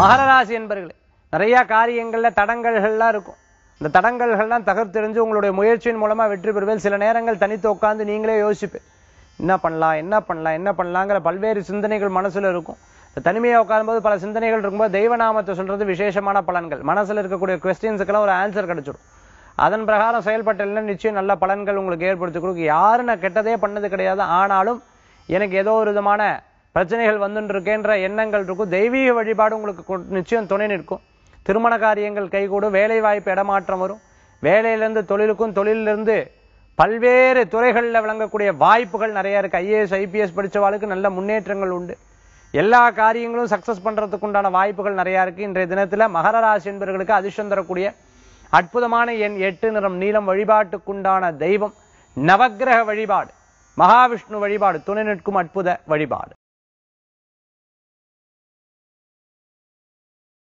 மகர ராசி என்பர்களே நிறைய காரியங்கள்ல தடங்கல்கள்லாம் இருக்கும் இந்த தடங்கல்கள்லாம் தகர்த்தெறிஞ்சு உங்களுடைய முயற்சியின் மூலமா வெற்றி பெறுவேன் சில நேரங்கள் தனித்து உட்கார்ந்து நீங்களே யோசிப்பேன் என்ன பண்ணலாம் என்ன பண்ணலாம் என்ன பண்ணலாங்கிற பல்வேறு சிந்தனைகள் மனசுல இருக்கும் இந்த தனிமையா உட்காரும்போது பல சிந்தனைகள் இருக்கும்போது தெய்வநாமத்தை சொல்றது விசேஷமான பலன்கள் மனசுல இருக்கக்கூடிய கொஸ்டின்ஸுக்கெல்லாம் ஒரு ஆன்சர் கிடைச்சிடும் அதன் பிரகாரம் செயல்பட்டல நிச்சயம் நல்ல பலன்கள் உங்களுக்கு ஏற்படுத்தி கொடுக்கும் யாரும் நான் கெட்டதே பண்ணது கிடையாது ஆனாலும் எனக்கு ஏதோ ஒரு விதமான பிரச்சனைகள் வந்துட்டு இருக்கேன்ற எண்ணங்கள் இருக்கும் தெய்வீக வழிபாடு உங்களுக்கு கொ- நிச்சயம் துணை நிற்கும் திருமண காரியங்கள் கைகூடும் வேலை வாய்ப்பு இடமாற்றம் வரும் வேலையிலிருந்து தொழிலுக்கும் தொழிலிருந்து பல்வேறு துறைகளில் விளங்கக்கூடிய வாய்ப்புகள் நிறைய இருக்கு ஐஏஎஸ் ஐபிஎஸ் படிச்சவாளுக்கு நல்ல முன்னேற்றங்கள் உண்டு எல்லா காரியங்களும் சக்சஸ் பண்றதுக்கு உண்டான வாய்ப்புகள் நிறைய இருக்கு இன்றைய தினத்துல மகர ராசி என்பவர்களுக்கு அதிர்ஷ்டம் தரக்கூடிய அற்புதமான எண் எட்டு நிறம் நீலம் வழிபாட்டுக்குண்டான தெய்வம் நவக்கிரக வழிபாடு மகாவிஷ்ணு வழிபாடு துணை நிற்கும் அற்புத வழிபாடு